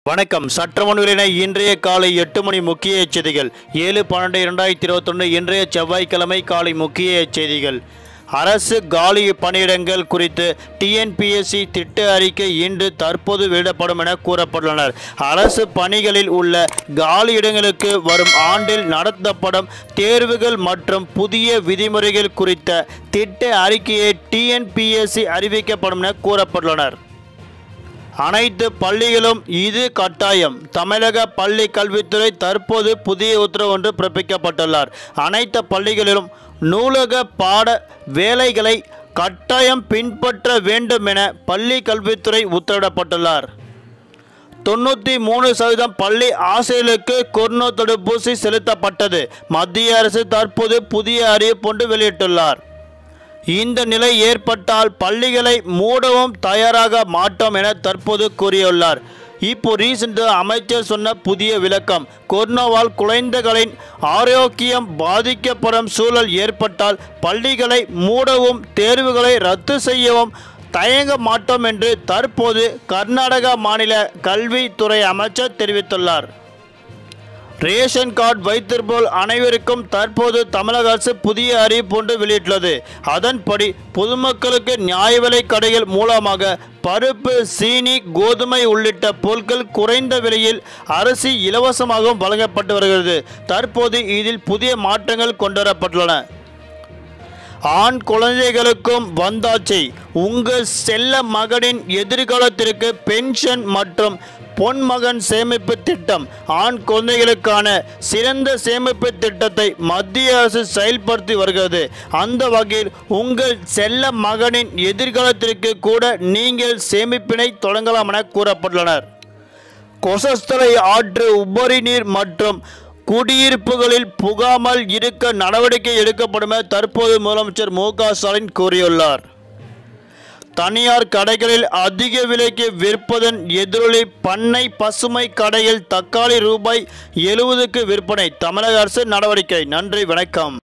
வணக்கம் சட்டமன்ற இன்றைய காலை எட்டு மணி முக்கிய செய்திகள் ஏழு பன்னெண்டு இரண்டாயிரத்தி இருபத்தொன்று இன்றைய செவ்வாய்க்கிழமை காலை முக்கிய செய்திகள் அரசு காலி பணியிடங்கள் குறித்து டிஎன்பிஎஸ்சி திட்ட அறிக்கை இன்று தற்போது வெளியிடப்படும் என கூறப்பட்டுள்ளனர் அரசு பணிகளில் உள்ள காலி இடங்களுக்கு வரும் ஆண்டில் நடத்தப்படும் தேர்வுகள் மற்றும் புதிய விதிமுறைகள் குறித்த திட்ட அறிக்கையை டிஎன்பிஎஸ்சி அறிவிக்கப்படும் என கூறப்பட்டுள்ளனர் அனைத்து பள்ளிகளும் இது கட்டாயம் தமிழக பள்ளி கல்வித்துறை தற்போது புதிய உத்தரவு ஒன்று பிறப்பிக்கப்பட்டுள்ளார் அனைத்து பள்ளிகளிலும் நூலக பாட வேலைகளை கட்டாயம் பின்பற்ற வேண்டும் என பள்ளி கல்வித்துறை உத்தரவிடப்பட்டுள்ளார் தொண்ணூற்றி மூணு சதவீதம் பள்ளி ஆசிரியர்களுக்கு கொரோனா தடுப்பூசி செலுத்தப்பட்டது மத்திய அரசு தற்போது புதிய அறிவிப்பு ஒன்று வெளியிட்டுள்ளார் இந்த நிலை ஏற்பட்டால் பள்ளிகளை மூடவும் தயாராக மாட்டோம் என தற்போது கூறியுள்ளார் இப்போ ரீசெண்ட் அமைச்சர் சொன்ன புதிய விளக்கம் கொரோனாவால் குழந்தைகளின் ஆரோக்கியம் பாதிக்கப்படும் சூழல் ஏற்பட்டால் பள்ளிகளை மூடவும் தேர்வுகளை ரத்து செய்யவும் தயங்க மாட்டோம் என்று தற்போது கர்நாடக மாநில கல்வித்துறை அமைச்சர் தெரிவித்துள்ளார் ரேஷன் கார்டு வைத்திருப்போர் அனைவருக்கும் தற்போது தமிழக அரசு புதிய அறிவிப்பு ஒன்று வெளியிட்டுள்ளது அதன்படி பொதுமக்களுக்கு நியாய விலை கடைகள் மூலமாக பருப்பு சீனி கோதுமை உள்ளிட்ட பொருட்கள் குறைந்த விலையில் அரிசி இலவசமாகவும் வழங்கப்பட்டு வருகிறது தற்போது இதில் புதிய மாற்றங்கள் கொண்டுவரப்பட்டுள்ளன ஆண் குழந்தைகளுக்கும் வந்தாச்சு உங்கள் செல்ல மகனின் எதிர்காலத்திற்கு பென்ஷன் மற்றும் பொன்மகன் சேமிப்பு திட்டம் ஆண் குழந்தைகளுக்கான சிறந்த சேமிப்பு திட்டத்தை மத்திய அரசு செயல்படுத்தி வருகிறது அந்த வகையில் உங்கள் செல்ல மகனின் எதிர்காலத்திற்கு கூட நீங்கள் சேமிப்பினை தொடங்கலாம் என கூறப்பட்டுள்ளனர் கொசஸ்தலை ஆற்று உபரி நீர் மற்றும் குடியிருப்புகளில் புகாமல் இருக்க நடவடிக்கை எடுக்கப்படும் என தற்போது முதலமைச்சர் மு க ஸ்டாலின் கூறியுள்ளார் தனியார் கடைகளில் அதிக விலைக்கு விற்பதன் எதிரொலி பண்ணை பசுமை கடையில் தக்காளி ரூபாய் எழுபதுக்கு விற்பனை தமிழக அரசு நடவடிக்கை நன்றி வணக்கம்